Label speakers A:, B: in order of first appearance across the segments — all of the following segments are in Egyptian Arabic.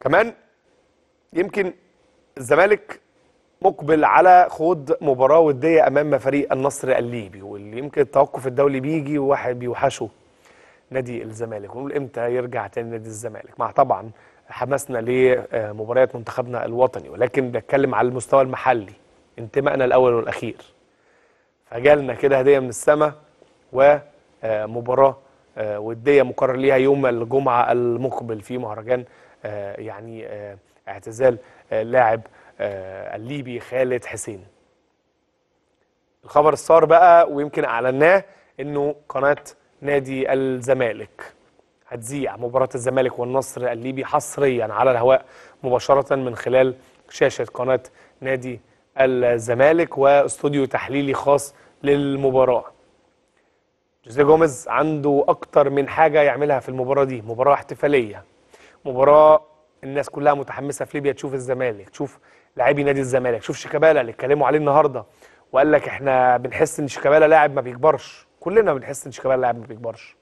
A: كمان يمكن الزمالك مقبل على خوض مباراه وديه امام فريق النصر الليبي واللي يمكن التوقف الدولي بيجي وواحد بيوحشه نادي الزمالك ونقول امتى يرجع تاني نادي الزمالك مع طبعا حماسنا لمباريات منتخبنا الوطني ولكن بتكلم على المستوى المحلي انتمائنا الاول والاخير فجالنا كده هديه من السماء ومباراه وديه مقرر ليها يوم الجمعه المقبل في مهرجان يعني اعتزال لاعب الليبي خالد حسين الخبر الصار بقى ويمكن اعلناه انه قناه نادي الزمالك هتذيع مباراه الزمالك والنصر الليبي حصريا على الهواء مباشره من خلال شاشه قناه نادي الزمالك واستوديو تحليلي خاص للمباراه جوزيه جوميز عنده اكتر من حاجه يعملها في المباراه دي مباراه احتفاليه مباراه الناس كلها متحمسه في ليبيا تشوف الزمالك تشوف لاعبي نادي الزمالك شوف شيكابالا اللي اتكلموا عليه النهارده وقال لك احنا بنحس ان شيكابالا لاعب ما بيكبرش كلنا بنحس ان شيكابالا لاعب ما بيكبرش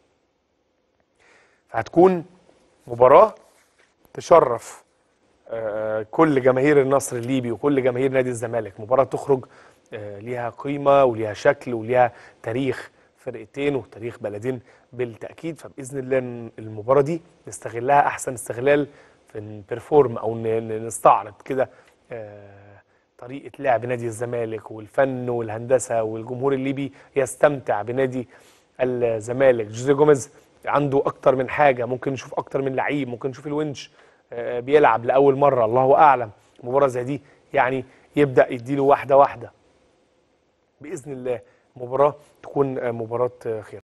A: فهتكون مباراه تشرف كل جماهير النصر الليبي وكل جماهير نادي الزمالك مباراه تخرج ليها قيمه وليها شكل وليها تاريخ فرقتين وتاريخ بلدين بالتاكيد فباذن الله المباراه دي نستغلها احسن استغلال في نبرفورم او نستعرض كده طريقه لعب نادي الزمالك والفن والهندسه والجمهور الليبي يستمتع بنادي الزمالك جوزيه جوميز عنده اكتر من حاجه ممكن نشوف اكتر من لعيب ممكن نشوف الونش بيلعب لاول مره الله اعلم مباراه زي دي يعني يبدا يديله واحده واحده باذن الله مباراه تكون مباراه خير